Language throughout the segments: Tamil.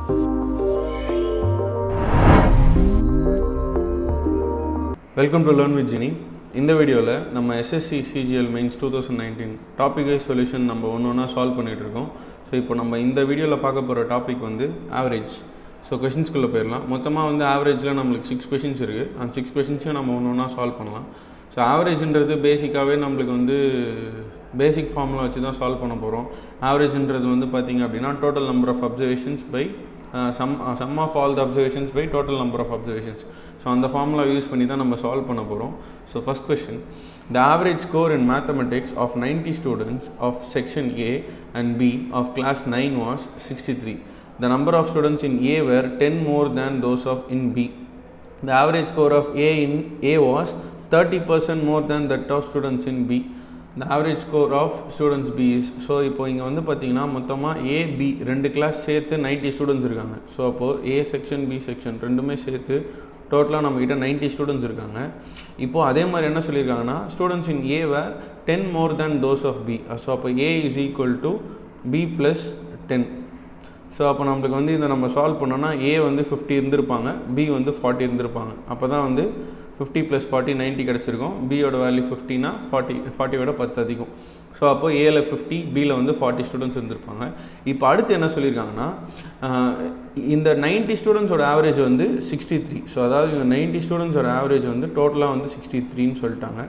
Welcome to learn with Gini இந்த வீடியோவில் நம்ம SSC CGL mains two thousand nineteen topic wise solution நம்ம ஒன்று ஒன்றா சால்வ் பண்ணிகிட்டு இருக்கோம் ஸோ இப்போ நம்ம இந்த வீடியோவில் பார்க்க போகிற டாபிக் வந்து ஆவரேஜ் ஸோ கொஷின்ஸ்குள்ளே போயிடலாம் மொத்தமாக வந்து ஆவரேஜில் நம்மளுக்கு சிக்ஸ் கொஷின்ஸ் இருக்குது அந்த சிக்ஸ் கொஷின்ஸையும் நம்ம ஒன்று ஒன்றா சால்வ் பண்ணலாம் ஸோ ஆவரேஜ்ன்றது பேசிக்காகவே நம்மளுக்கு வந்து பேசிக் ஃபார்முலா வச்சு தான் சால்வ் பண்ண போகிறோம் ஆவரேஜ்ன்றது வந்து பார்த்திங்க அப்படின்னா total number of observations by sum sum of all the observations by total number of observations so அந்த ஃபார்முலா யூஸ் பண்ணி தான் நம்ம சால்வ் பண்ண போகிறோம் so first question the average score in mathematics of ninety students of section A and B of class nine was sixty three the number of students in A were ten more than those of in B the average score of A in A was thirty percent more than that of students in B the average score of students B is so இப்போ இங்கே வந்து பார்த்தீங்கன்னா மொத்தமாக ஏ பி ரெண்டு கிளாஸ் சேர்த்து நைன்ட்டி ஸ்டூடெண்ட்ஸ் இருக்காங்க ஸோ அப்போது ஏ செக்ஷன் பி செக்ஷன் ரெண்டுமே சேர்த்து டோட்டலாக நம்மக்கிட்ட நைன்ட்டி ஸ்டூடெண்ட்ஸ் இருக்காங்க இப்போது அதே மாதிரி என்ன சொல்லியிருக்காங்கன்னா students in A were ten more than those of B so அப்போ A is equal to B plus ten so அப்போ நம்மளுக்கு வந்து இதை நம்ம சால்வ் பண்ணோன்னா ஏ வந்து ஃபிஃப்டி இருந்திருப்பாங்க பி வந்து ஃபார்ட்டி இருந்திருப்பாங்க அப்போ தான் வந்து ஃபிஃப்டி ப்ளஸ் ஃபார்ட்டி நைன்ட்டி கிடச்சிருக்கும் பியோட வேல்யூ ஃபிஃப்டினா ஃபார்ட்டி ஃபார்ட்டியோட பத்து அதிகம் ஸோ அப்போ ஏல ஃபிஃப்டி பியில் வந்து ஃபார்ட்டி ஸ்டூடெண்ட்ஸ் இருந்திருப்பாங்க இப்போ அடுத்து என்ன சொல்லியிருக்காங்கன்னா இந்த நைன்ட்டி ஸ்டூடெண்ட்ஸோட ஆவரேஜ் வந்து சிக்ஸ்டி த்ரீ ஸோ அதாவது இந்த நைன்ட்டி ஸ்டூடெண்ட்ஸோட ஆவரேஜ் வந்து டோட்டலாக வந்து சிக்ஸ்டி த்ரீன்னு சொல்லிட்டாங்க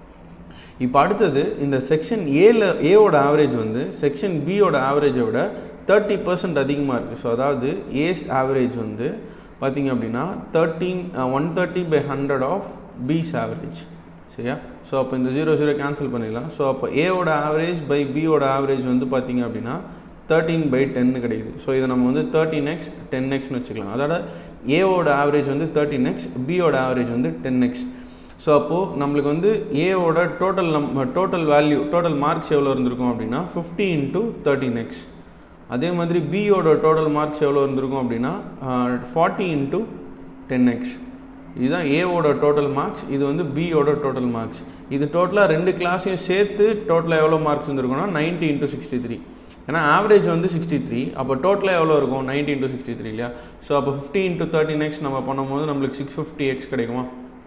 இப்போ அடுத்தது இந்த செக்ஷன் ஏல ஏவோட ஆவரேஜ் வந்து செக்ஷன் பியோட ஆவரேஜை விட தேர்ட்டி பர்சன்ட் அதிகமாக இருக்குது ஸோ அதாவது ஏஸ் ஆவரேஜ் வந்து பார்த்திங்க அப்படின்னா thirteen one thirty by hundred of B's average சரியா ஸோ அப்போ இந்த ஜீரோ ஜீரோ கேன்சல் பண்ணிடலாம் ஸோ அப்போ ஏவோட ஆவரேஜ் பை பியோட ஆவரேஜ் வந்து பார்த்திங்க அப்படின்னா தேர்ட்டீன் பை டென்னு கிடைக்குது ஸோ இதை நம்ம வந்து தேர்ட்டின் எக்ஸ் டென் எக்ஸ்னு வச்சுக்கலாம் அதோட ஏவோட ஆவரேஜ் வந்து தேர்ட்டின் எக்ஸ் பியோட ஆவரேஜ் வந்து டென் எக்ஸ் ஸோ அப்போது நம்மளுக்கு வந்து ஏவோட டோட்டல் நம் டோட்டல் வேல்யூ டோட்டல் மார்க்ஸ் எவ்வளோ இருந்திருக்கும் அப்படின்னா ஃபிஃப்டி இன்ட்டு தேர்ட்டின் எக்ஸ் அதே மாதிரி பியோட டோட்டல் மார்க்ஸ் எவ்வளோ இருந்திருக்கும் அப்படின்னா ஃபார்ட்டி இன்ட்டு டென் எக்ஸ் இதுதான் ஏவோட டோட்டல் மார்க்ஸ் இது வந்து பியோட டோட்டல் மார்க்ஸ் இது டோட்டலாக ரெண்டு கிளாஸையும் சேர்த்து டோட்டலாக எவ்வளோ மார்க்ஸ் இருந்திருக்கும்னா நைன்ட்டி இன்ட்டு சிக்ஸ்டி த்ரீ ஏன்னா ஆவரேஜ் வந்து சிக்ஸ்டி த்ரீ அப்போ டோட்டலாக எவ்வளோ இருக்கும் நைன்ட்டி இன்ட்டு சிக்ஸ்டி த்ரீ இல்லையா ஸோ அப்போ ஃபிஃப்டி இன்ட்டு தேர்ட்டின் எக்ஸ் நம்ம பண்ணும்போது நம்மளுக்கு சிக்ஸ் ஃபிஃப்டி எக்ஸ் கிடைக்குமா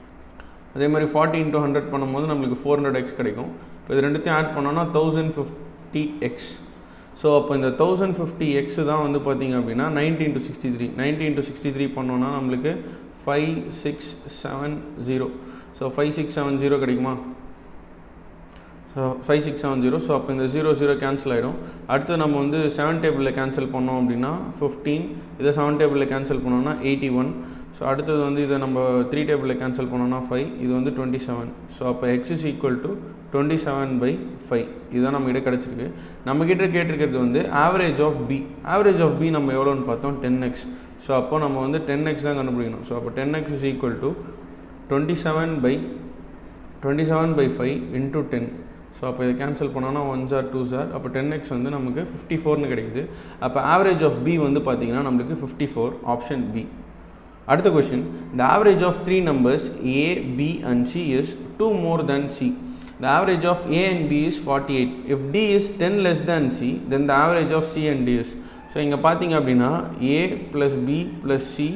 அதே மாதிரி ஃபார்ட்டி இன்ட்டு ஹண்ட்ரட் பண்ணும்போது நம்மளுக்கு ஃபோர் ஹண்ட்ரட் எக்ஸ் கிடைக்கும் இப்போ இது ரெண்டுத்தையும் ஆட் பண்ணோன்னா தௌசண்ட் ஃபிஃப்டி எக்ஸ் ஸோ அப்போ இந்த தௌசண்ட் ஃபிஃப்டி எக்ஸ் தான் வந்து பார்த்திங்க அப்படின்னா ninety into sixty three ninety into sixty three பண்ணோன்னா நம்மளுக்கு five six seven zero so five six seven zero கிடைக்குமா so five six seven zero so அப்போ இந்த ஜீரோ ஜீரோ கேன்சல் ஆகிடும் அடுத்து நம்ம வந்து செவன் டேபிளில் கேன்சல் பண்ணோம் அப்படின்னா ஃபிஃப்டீன் இதை செவன் டேபிளில் கேன்சல் பண்ணோம்னா எயிட்டி ஒன் ஸோ அடுத்தது வந்து இதை நம்ம த்ரீ டேபிளில் கேன்சல் பண்ணோம்னா ஃபைவ் இது வந்து டுவெண்ட்டி செவன் ஸோ அப்போ X is equal to twenty seven by five இதுதான் நம்மகிட்ட கிடச்சிருக்கு நம்மக்கிட்ட கேட்டிருக்கிறது வந்து average of B average of B நம்ம எவ்வளோன்னு பார்த்தோம் டென் எக்ஸ் ஸோ அப்போ நம்ம வந்து டென் எக்ஸ் தான் கண்டுபிடிக்கணும் ஸோ அப்போ ten X is equal to twenty seven by twenty seven by five into ten so அப்போ இதை கேன்சல் பண்ணோன்னா ஒன் ஜார் டூ ஜார் அப்போ டென் எக்ஸ் வந்து நமக்கு ஃபிஃப்டி ஃபோர்னு கிடைக்குது அப்போ ஆவரேஜ் ஆஃப் பி வந்து பார்த்திங்கன்னா நம்மளுக்கு ஃபிஃப்டி ஃபோர் ஆப்ஷன் பி அடுத்த question the average of three numbers A B and C is two more than C the average of A and B is forty eight if D is ten less than C then the average of C and D is so இங்கே பார்த்தீங்க அப்படின்னா A plus B plus C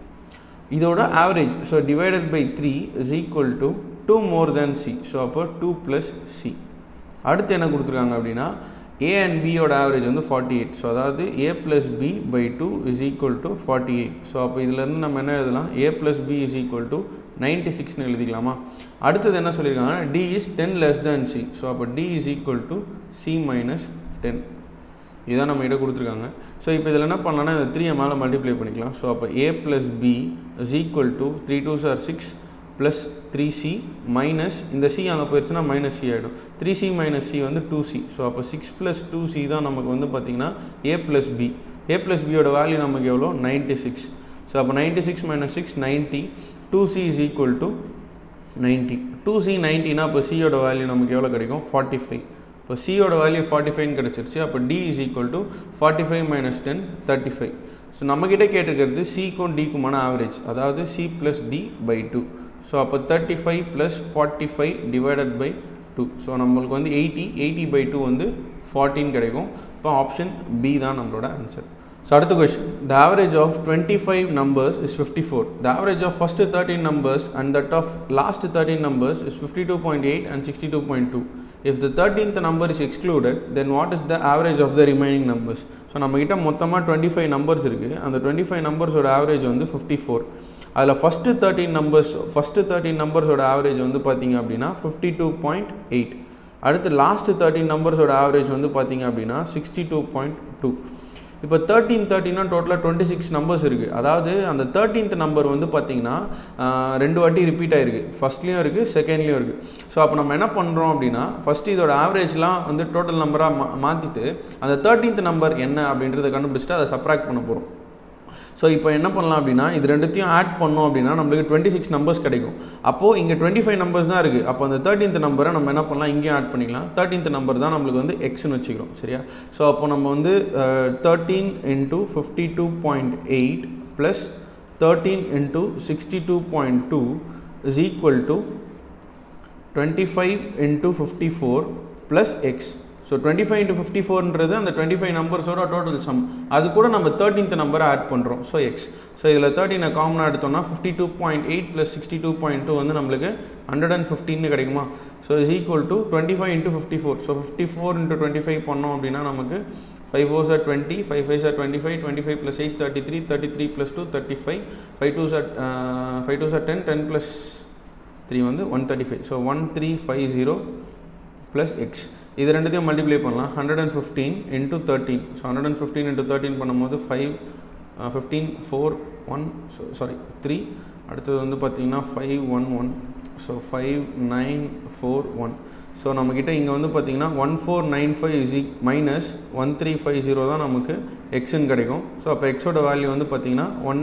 இதோட average so divided by three is equal to two more than C so அப்போ டூ ப்ளஸ் சி அடுத்து என்ன கொடுத்துருக்காங்க அப்படின்னா ஏ அண்ட் பியோட ஆவரேஜ் வந்து ஃபார்ட்டி எயிட் ஸோ அதாவது A plus B by two is equal to forty eight so அப்போ இதுலேருந்து நம்ம என்ன எழுதலாம் A plus B is equal to ninety சிக்ஸ்னு எழுதிக்கலாமா அடுத்தது என்ன சொல்லியிருக்காங்கன்னா D is ten less than C so அப்போ D is equal to C minus ten இதான் நம்ம கிட்ட கொடுத்துருக்காங்க ஸோ இப்போ இதில் என்ன பண்ணலாம்னா இந்த த்ரீயை மேலே மல்டிப்ளை பண்ணிக்கலாம் ஸோ அப்போ A plus B is equal to three twos are six plus three C minus இந்த சி அங்கே போயிடுச்சுன்னா மைனஸ் சி ஆகிடும் த்ரீ சி மைனஸ் சி வந்து டூ சி ஸோ அப்போ சிக்ஸ் ப்ளஸ் டூ சி தான் நமக்கு வந்து பார்த்திங்கன்னா A plus B A plus பியோட வேல்யூ நமக்கு எவ்வளோ நைன்ட்டி சிக்ஸ் ஸோ அப்போ ninety six minus six ninety two C is equal to ninety two C நைன்ட்டினா இப்போ சியோட வேல்யூ நமக்கு எவ்வளோ கிடைக்கும் ஃபார்ட்டி ஃபைவ் இப்போ சியோட வேல்யூ ஃபார்ட்டி ஃபைவ்னு கிடச்சிருச்சு அப்போ D is equal to forty five minus ten thirty five so நம்மக்கிட்ட கேட்டிருக்கிறது சிக்கும் டிக்குமான ஆவரேஜ் அதாவது C plus D by two so அப்போ thirty five plus forty five divided by two so நம்மளுக்கு வந்து எயிட்டி எயிட்டி பை டூ வந்து ஃபார்ட்டின் கிடைக்கும் இப்போ ஆப்ஷன் பி தான் நம்மளோட ஆன்சர் ஸோ அடுத்த question the average of twenty five numbers is fifty four the average of first thirteen numbers and that of last thirteen numbers is fifty two point eight and sixty two point two if the thirteenth number is excluded then what is the average of the remaining numbers so நம்மக்கிட்ட மொத்தமாக டுவெண்ட்டி ஃபைவ் நம்பர்ஸ் இருக்குது அந்த டுவெண்ட்டி ஃபைவ் நம்பர்ஸோட ஆவரேஜ் வந்து ஃபிஃப்டி ஃபோர் அதில் first thirteen numbers first thirteen நம்பர்ஸோட ஆவரேஜ் வந்து பார்த்தீங்க அப்படின்னா ஃபிஃப்டி டூ பாயிண்ட் எயிட் அடுத்து லாஸ்ட்டு தேர்ட்டின் நம்பர்ஸோட ஆவரேஜ் வந்து பார்த்தீங்க அப்படின்னா சிக்ஸ்டி டூ பாயிண்ட் டூ இப்போ தேர்ட்டீன் தேர்ட்டினா டோட்டலாக டுவெண்ட்டி சிக்ஸ் நம்பர்ஸ் இருக்குது அதாவது அந்த தேர்ட்டீன்த் நம்பர் வந்து பார்த்திங்கன்னா ரெண்டு வாட்டி ரிப்பீட் ஆகிருக்கு ஃபஸ்ட்லேயும் இருக்குது செகண்ட்லேயும் இருக்குது ஸோ அப்போ நம்ம என்ன பண்ணுறோம் அப்படின்னா ஃபஸ்ட்டு இதோட ஆவரேஜ்லாம் வந்து டோட்டல் நம்பராக மா மாற்றிட்டு அந்த தேர்ட்டீன்த் நம்பர் என்ன அப்படின்றத கண்டுபிடிச்சிட்டு அதை சப்ராக்ட் பண்ண போகிறோம் ஸோ இப்போ என்ன பண்ணலாம் அப்படின்னா இது ரெண்டுத்தையும் ஆட் பண்ணோம் அப்படின்னா நம்மளுக்கு டுவெண்ட்டி சிக்ஸ் நம்பர்ஸ் கிடைக்கும் அப்போது இங்கே டுவெண்ட்டி ஃபைவ் நம்பர்ஸ் தான் இருக்குது அப்போ அந்த தேர்ட்டீன்த் நம்பரை நம்ம என்ன பண்ணலாம் இங்கேயும் ஆட் பண்ணிக்கலாம் தேர்ட்டீன்த் நம்பர் தான் நம்மளுக்கு வந்து எக்ஸ்னு வச்சுக்கிறோம் சரியா ஸோ அப்போ நம்ம வந்து thirteen into fifty two point eight plus thirteen into sixty two point two is equal to twenty five into fifty four plus X so twenty five into fifty ஃபோர்ன்றது அந்த டுவெண்ட்டி ஃபைவ் நம்பர்ஸோட டோட்டல் சம் அது கூட நம்ம தேர்ட்டீன்த் நம்பரை ஆட் பண்ணுறோம் ஸோ எக்ஸ் ஸோ இதில் தேர்ட்டினை காமனாக எடுத்தோம்னா fifty two point eight plus sixty two point two வந்து நம்மளுக்கு ஹண்ட்ரட் அண்ட் ஃபிஃப்டின்னு கிடைக்குமா so is equal to twenty five into fifty four so fifty four into twenty five பண்ணோம் அப்படின்னா நமக்கு five fours are twenty five fives are twenty five twenty five plus eight thirty three thirty three plus two thirty five five twos are five twos are ten ten plus three வந்து one thirty five so one three five zero plus X இது ரெண்டுத்தையும் மல்டிப்ளை பண்ணலாம் hundred and fifteen into thirteen so hundred and fifteen into thirteen பண்ணும்போது five fifteen four one so sorry three அடுத்தது வந்து பார்த்திங்கன்னா five one one so five nine four one so நம்மக்கிட்ட இங்கே வந்து பார்த்திங்கன்னா one four nine five is minus one three five zero தான் நமக்கு எக்ஸுன்னு கிடைக்கும் ஸோ அப்போ எக்ஸோட வேல்யூ வந்து பார்த்திங்கன்னா ஒன்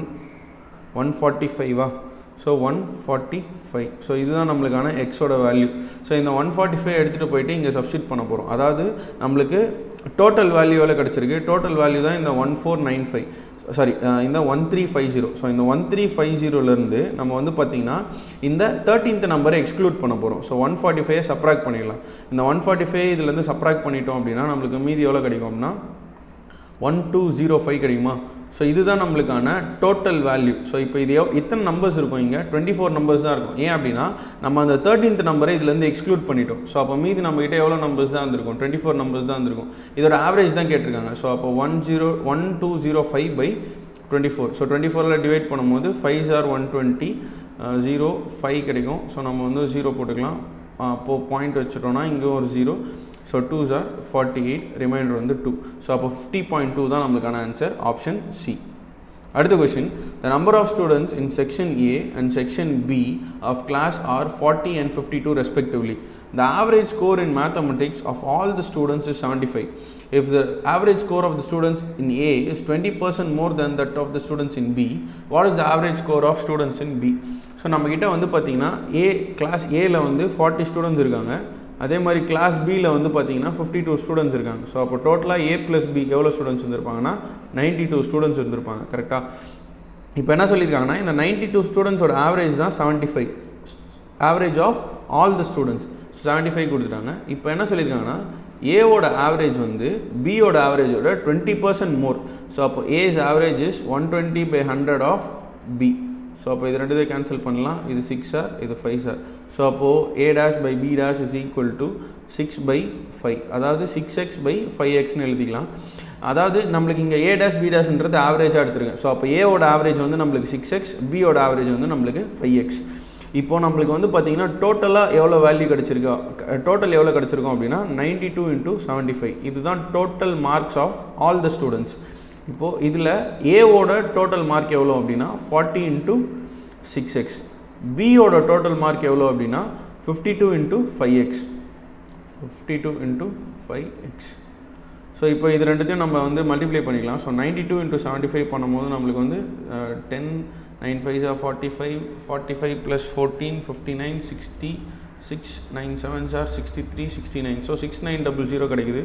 ஒன் ஃபார்ட்டி ஃபைவா so one forty five so இதுதான் நம்மளுக்கான எக்ஸோட வேல்யூ ஸோ இந்த ஒன் ஃபார்ட்டி ஃபைவ் எடுத்துகிட்டு போயிட்டு இங்கே சப்ஸ்டியூட் பண்ண போகிறோம் அதாவது நம்மளுக்கு டோட்டல் வேல்யூ எவ்வளோ கிடச்சிருக்கு டோட்டல் வேல்யூ தான் இந்த one four nine five sorry இந்த one three five zero so இந்த ஒன் த்ரீ ஃபைவ் ஜீரோலேருந்து நம்ம வந்து பார்த்திங்கன்னா இந்த தேர்ட்டீன்த் நம்பரை எக்ஸ்க்ளூட் பண்ண போகிறோம் so one forty five subtract பண்ணிடலாம் இந்த ஒன் ஃபார்ட்டி ஃபைவ் இதுலேருந்து சப்ராக்ட் பண்ணிட்டோம் அப்படின்னா நம்மளுக்கு மீதி எவ்வளோ கிடைக்கும் அப்படின்னா ஒன் டூ ஜீரோ ஃபைவ் கிடைக்குமா ஸோ இதுதான் நம்மளுக்கான டோட்டல் வேல்யூ ஸோ இப்போ இது எவ் இத்தனை நம்பர்ஸ் இருக்கும் இங்கே டுவெண்ட்டி ஃபோர் நம்பர்ஸ் தான் இருக்கும் ஏன் அப்படின்னா நம்ம அந்த தேர்ட்டீன்த் நம்பரை இதுலேருந்து எக்ஸ்க்ளூட் பண்ணிட்டோம் ஸோ அப்போ மீதி நம்மகிட்ட எவ்வளோ நம்பர்ஸ் தான் இருந்திருக்கும் டுவெண்ட்டி ஃபோர் நம்பர்ஸ் தான் இருந்திருக்கும் இதோட ஆவரேஜ் தான் கேட்டிருக்காங்க ஸோ அப்போ one zero one two zero five by twenty four so twenty ஃபோரில் டிவைட் பண்ணும்போது five are one twenty zero five கிடைக்கும் ஸோ நம்ம வந்து ஜீரோ போட்டுக்கலாம் அப்போது பாயிண்ட் வச்சுட்டோம்னா இங்கே ஒரு zero so two sir forty eight remainder வந்து டூ ஸோ அப்போ ஃபிஃப்டி பாயிண்ட் டூ தான் நம்மளுக்கான ஆன்சர் ஆப்ஷன் சி அடுத்த question the number of students in section A and section B of class are forty and fifty two respectively The average score in mathematics of all the students is 75. If the average score of the students in A is 20% more than that of the students in B, what is the average score of students in B? So நம்மக்கிட்ட வந்து பார்த்தீங்கன்னா ஏ கிளாஸ் ஏல வந்து ஃபார்ட்டி ஸ்டூடெண்ட்ஸ் இருக்காங்க அதே மாதிரி கிளாஸ் பியில் வந்து பார்த்தீங்கன்னா ஃபிஃப்டி டூ ஸ்டூடெண்ட்ஸ் இருக்காங்க ஸோ அப்போ டோட்டலாக ஏ ப்ளஸ் பி எவ்வளோ ஸ்டூடெண்ட்ஸ் இருந்திருப்பாங்கன்னா நைன்ட்டி டூ ஸ்டூடெண்ட்ஸ் இருந்திருப்பாங்க கரெக்டாக இப்போ என்ன சொல்லியிருக்காங்கன்னா இந்த நைன்ட்டி டூ ஸ்டூடெண்ட்ஸோட ஆவரேஜ் தான் seventy five average of all the students seventy five கொடுத்துட்டாங்க இப்போ என்ன சொல்லியிருக்காங்கன்னா ஏவோட ஆவரேஜ் வந்து பியோட ஆவரேஜோட டுவெண்ட்டி பர்சன்ட் மோர் ஸோ அப்போ A's average is one twenty by hundred of B so அப்போ இது ரெண்டுத்தையும் கேன்சல் பண்ணலாம் இது சிக்ஸ் சார் இது ஃபைவ் சார் ஸோ அப்போது A dash by B dash is equal to six by five அதாவது சிக்ஸ் எக்ஸ் பை ஃபைவ் எக்ஸ்னு எழுதிக்கலாம் அதாவது நம்மளுக்கு இங்கே ஏ டேஷ் பி டேஷ்ன்றது ஆவரேஜாக எடுத்துருங்க ஸோ அப்போ ஏவோட ஆவரேஜ் வந்து நம்மளுக்கு சிக்ஸ் எக்ஸ் பியோட ஆவரேஜ் வந்து நம்மளுக்கு ஃபைவ் எக்ஸ் இப்போ நம்மளுக்கு வந்து பார்த்தீங்கன்னா டோட்டலாக எவ்வளோ வேல்யூ கிடச்சிருக்கோ டோட்டல் எவ்வளோ கிடச்சிருக்கோம் அப்படின்னா ninety two into seventy five இதுதான் total marks of all the students இப்போது இதில் ஏவோட டோட்டல் மார்க் எவ்வளோ அப்படின்னா ஃபார்ட்டி இன்ட்டு சிக்ஸ் எக்ஸ் பியோட டோட்டல் மார்க் எவ்வளோ அப்படின்னா fifty two into five x fifty two into five x so இப்போ இது ரெண்டுத்தையும் நம்ம வந்து மல்டிப்ளை பண்ணிக்கலாம் so ninety two into seventy five பண்ணும்போது நம்மளுக்கு வந்து டென் நைன் ஃபைவ் ஜார் forty five forty five plus fourteen fifty nine sixty six nine seven ஜார் sixty three sixty nine so six nine double zero கிடைக்குது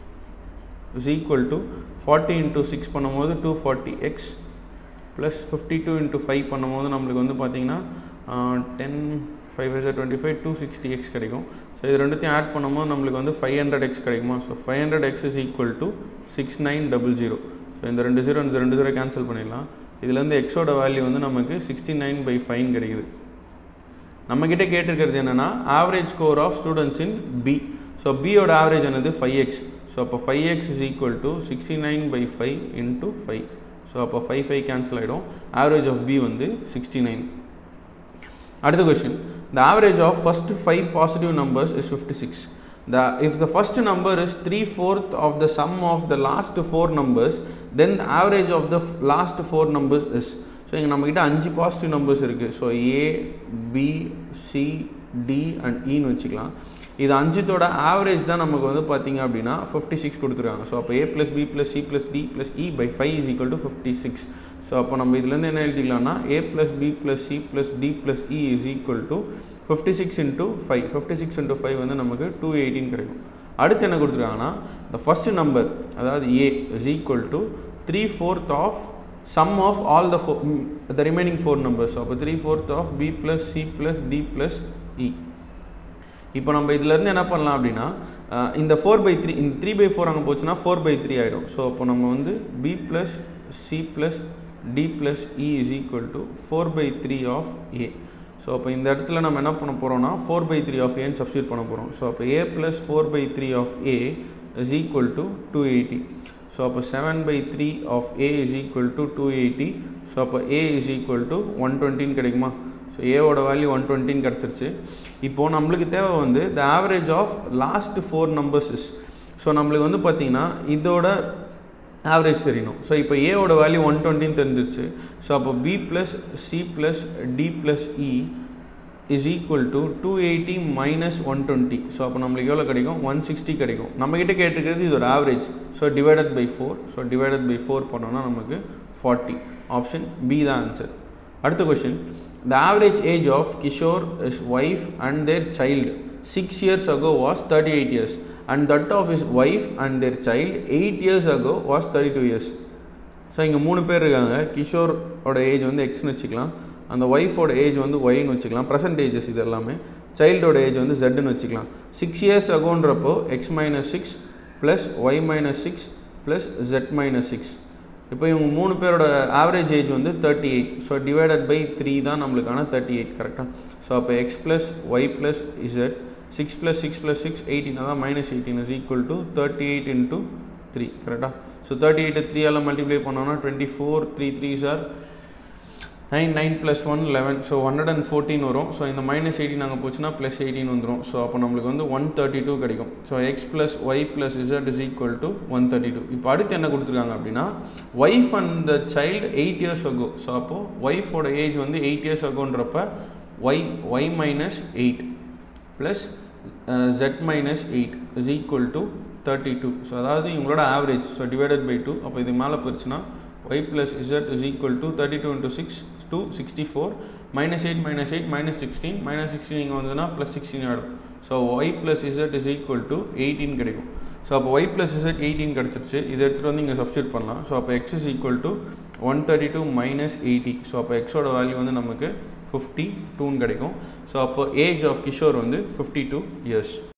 is equal to forty into six பண்ணும்போது two forty x plus fifty two into five பண்ணும்போது நம்மளுக்கு வந்து பார்த்தீங்கன்னா டென் ஃபைவ் ஹஜர் twenty five two sixty x கிடைக்கும் ஸோ இது ரெண்டுத்தையும் ஆட் பண்ணும்போது நம்மளுக்கு வந்து ஃபைவ் ஹண்ட்ரட் எக்ஸ் கிடைக்குமா so five hundred x is equal to six nine double zero so இந்த ரெண்டு ஜீரோ இந்த ரெண்டு ஜீரோ கேன்சல் பண்ணிடலாம் இதுலேருந்து எக்ஸோட வேல்யூ வந்து நமக்கு சிக்ஸ்டி நைன் பை ஃபைன் கிடைக்குது நம்மக்கிட்ட கேட்டிருக்கிறது என்னென்னா average score of students in B so பியோட ஆவரேஜ் என்னது ஃபைவ் எக்ஸ் ஸோ அப்போ five x is equal to sixty nine by five into five so அப்போ ஃபைவ் ஃபைவ் கேன்சல் ஆகிடும் ஆவரேஜ் ஆஃப் பி வந்து சிக்ஸ்டி நைன் அடுத்த question the average of first five positive numbers is fifty six the if the first number is three fourth of the sum of the last four numbers then the average of the f- last four numbers is so இங்கே நம்மக்கிட்ட அஞ்சு பாசிட்டிவ் நம்பர்ஸ் இருக்குது so A B C D and இன்னு வச்சுக்கலாம் இது அஞ்சுத்தோட ஆவரேஜ் தான் நமக்கு வந்து பார்த்தீங்க அப்படின்னா ஃபிஃப்டி சிக்ஸ் கொடுத்துருக்காங்க ஸோ அப்போ A plus B plus C plus D plus E by five is equal to fifty six so அப்போ நம்ம இதுலேருந்து என்ன எழுதிக்கலாம்னா A plus B plus C plus D plus E is equal to fifty six into five fifty six into five வந்து நமக்கு டூ எயிட்டின் கிடைக்கும் அடுத்து என்ன கொடுத்துருக்காங்கன்னா த ஃபஸ்ட்டு நம்பர் அதாவது A is equal to three fourth of sum of all the four the remaining four numbers அப்போ three fourth of B plus C plus D plus E இப்போ நம்ம இதுலேருந்து என்ன பண்ணலாம் அப்படின்னா அஹ், இந்த ஃபோர் பை த்ரீ இந்த த்ரீ பை ஃபோர் அங்கே போச்சுன்னா ஃபோர் பை த்ரீ ஆகிடும் ஸோ அப்போ நம்ம வந்து B plus C plus D plus E is equal to four by three of A so அப்போ இந்த இடத்துல நம்ம என்ன பண்ண போகிறோம்னா ஃபோர் பை த்ரீ ஆஃப் ஏன்னு சப்ஸ்டியூட் பண்ண போகிறோம் ஸோ அப்போ A plus four by three of A is equal to two eighty so அப்போ seven by three of A is equal to two eighty so அப்போ A is equal to one டுவெண்ட்டின்னு கிடைக்குமா ஸோ ஏவோட வேல்யூ ஒன் டுவெண்ட்டின்னு கிடச்சிருச்சு இப்போது நம்மளுக்கு தேவை வந்து the average of last four numbers is so நம்மளுக்கு வந்து பார்த்திங்கன்னா இதோட ஆவரேஜ் தெரியணும் ஸோ இப்போ ஏவோட வேல்யூ ஒன் டுவெண்ட்டின்னு தெரிஞ்சிருச்சு ஸோ அப்போ B plus C plus D plus E is equal to two eighty minus one twenty so அப்போ நம்மளுக்கு எவ்வளோ கிடைக்கும் ஒன் சிக்ஸ்டி கிடைக்கும் நம்மக்கிட்ட கேட்டிருக்கிறது இதோட average so divided by four so divided by four பண்ணோன்னா நமக்கு ஃபார்ட்டி ஆப்ஷன் பி தான் ஆன்சர் அடுத்த question the average age of Kishore his wife and their child six years ago was thirty eight years and that of his wife and their child eight years ago was thirty two years so இங்கே மூணு பேர் இருக்காங்க கிஷோரோட ஏஜ் வந்து எக்ஸ்னு வச்சுக்கலாம் அந்த ஒய்ஃபோட ஏஜ் வந்து ஒய்னு வச்சுக்கலாம் ப்ரெசன்ட் ஏஜஸ் இது எல்லாமே சைல்டோட ஏஜ் வந்து ஜெட்னு வச்சுக்கலாம் சிக்ஸ் இயர்ஸ் அகோன்றப்போ x minus six plus y minus six plus z minus six இப்போ இவங்க மூணு பேரோட ஆவரேஜ் ஏஜ் வந்து thirty eight so divided by three தான் நம்மளுக்கான தேர்ட்டி எயிட் கரெக்டாக ஸோ அப்போ x plus y plus z six plus six plus six eighteen அதான் minus eighteen is equal to thirty eight into three கரெக்டாக ஸோ தேர்ட்டி எயிட்டு த்ரீ எல்லாம் மல்டிப்ளை பண்ணோம்னா twenty four three three sir nine nine plus one eleven so hundred and fourteen வரும் ஸோ இந்த மைனஸ் எயிட்டின் அங்கே போச்சுன்னா ப்ளஸ் எயிட்டின் வந்துடும் ஸோ அப்போ நம்மளுக்கு வந்து ஒன் தேர்ட்டி டூ கிடைக்கும் so x plus y plus z is equal to one thirty two இப்போ அடுத்து என்ன கொடுத்துருக்காங்க அப்படின்னா wife and the child eight years ago so அப்போது ஒய்ஃபோட ஏஜ் வந்து எயிட் இயர்ஸ் அகோன்றப்ப y y minus eight plus z minus eight is equal to thirty two so அதாவது இவங்களோட average so divided by two அப்போ இது மேலே போச்சுன்னா y plus z is equal to thirty two into six two sixty four minus eight minus eight minus sixteen minus sixteen இங்கே வந்ததுன்னா ப்ளஸ் சிக்ஸ்டீன் ஆகிடும் so y plus z is equal to eighteen கிடைக்கும் ஸோ அப்போ ஒய் ப்ளஸ் இசட் எயிட்டீன் கிடச்சிருச்சு இதை எடுத்துகிட்டு வந்து இங்கே சப்ஸ்டியூட் பண்ணலாம் ஸோ அப்போ X is equal to one thirty two minus eighty so அப்போ எக்ஸோட வேல்யூ வந்து நமக்கு ஃபிஃப்டி டூன்னு கிடைக்கும் ஸோ அப்போ ஏஜ் ஆஃப் கிஷோர் வந்து ஃபிஃப்டி டூ இயர்ஸ்